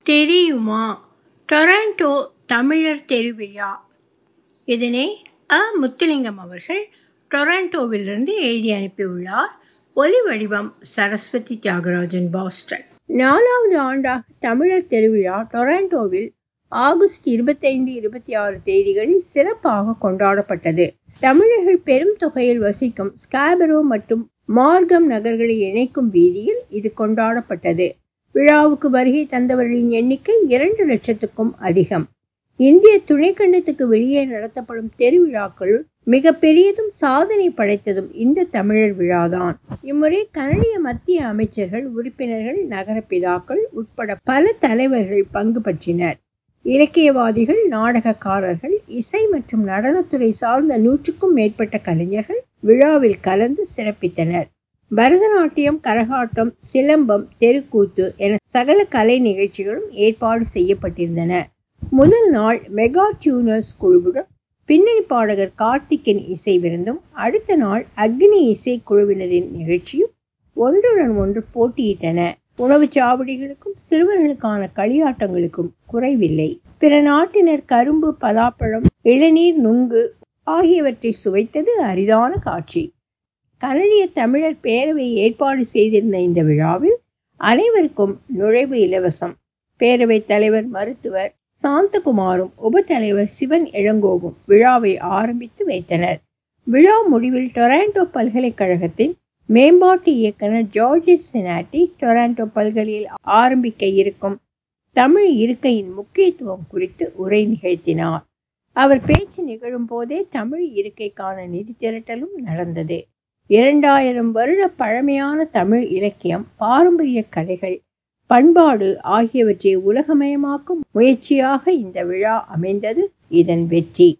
தெரியுமா டொராண்டோ தமிழர் திருவிழா இதனை அ முத்துலிங்கம் அவர்கள் டொராண்டோவிலிருந்து எழுதி அனுப்பியுள்ளார் ஒலி வடிவம் சரஸ்வதி தியாகராஜன் பாஸ்டன் நாலாவது ஆண்டாக தமிழர் திருவிழா டொராண்டோவில் ஆகஸ்ட் இருபத்தைந்து இருபத்தி ஆறு தேதிகளில் சிறப்பாக கொண்டாடப்பட்டது தமிழர்கள் பெரும் தொகையில் வசிக்கும் ஸ்காபரோ மற்றும் மார்க்கம் நகர்களை இணைக்கும் வீதியில் இது கொண்டாடப்பட்டது விழாவுக்கு வருகை தந்தவர்களின் எண்ணிக்கை இரண்டு லட்சத்துக்கும் அதிகம் இந்திய துணைக்கண்டத்துக்கு வெளியே நடத்தப்படும் தெருவிழாக்களுள் மிக பெரியதும் சாதனை படைத்ததும் இந்த தமிழர் விழாதான் இம்முறை கனடிய மத்திய அமைச்சர்கள் உறுப்பினர்கள் நகரப்பிதாக்கள் உட்பட பல தலைவர்கள் பங்கு பற்றினர் இலக்கியவாதிகள் நாடகக்காரர்கள் இசை மற்றும் நடனத்துறை சார்ந்த நூற்றுக்கும் மேற்பட்ட கலைஞர்கள் விழாவில் கலந்து சிறப்பித்தனர் பரதநாட்டியம் கரகாட்டம் சிலம்பம் தெருக்கூத்து என சகல கலை நிகழ்ச்சிகளும் ஏற்பாடு செய்யப்பட்டிருந்தன முதல் நாள் மெகா டியூனர்ஸ் குழுவுடன் பின்னணி பாடகர் கார்த்திக்கின் இசை விருந்தும் அடுத்த நாள் அக்னி இசை குழுவினரின் நிகழ்ச்சியும் ஒன்றுடன் ஒன்று போட்டியிட்டன உணவுச் சாவடிகளுக்கும் சிறுவர்களுக்கான களியாட்டங்களுக்கும் குறைவில்லை பிற நாட்டினர் கரும்பு பலாப்பழம் இளநீர் நுங்கு ஆகியவற்றை சுவைத்தது அரிதான காட்சி கனடிய தமிழர் பேரவை ஏற்பாடு செய்திருந்த இந்த விழாவில் அனைவருக்கும் நுழைவு இலவசம் பேரவைத் தலைவர் மருத்துவர் சாந்தகுமாரும் உபத்தலைவர் சிவன் இளங்கோவும் விழாவை ஆரம்பித்து வைத்தனர் விழா முடிவில் டொராண்டோ பல்கலைக்கழகத்தின் மேம்பாட்டு இயக்குனர் ஜார்ஜட் செனாட்டி டொராண்டோ பல்கலையில் ஆரம்பிக்க இருக்கும் தமிழ் இருக்கையின் முக்கியத்துவம் குறித்து உரை நிகழ்த்தினார் அவர் பேச்சு நிகழும் போதே தமிழ் இருக்கைக்கான நிதி திரட்டலும் நடந்தது இரண்டாயிரம் வருட பழமையான தமிழ் இலக்கியம் பாரம்பரிய கலைகள் பண்பாடு ஆகியவற்றை உலகமயமாக்கும் முயற்சியாக இந்த விழா அமைந்தது இதன் வெற்றி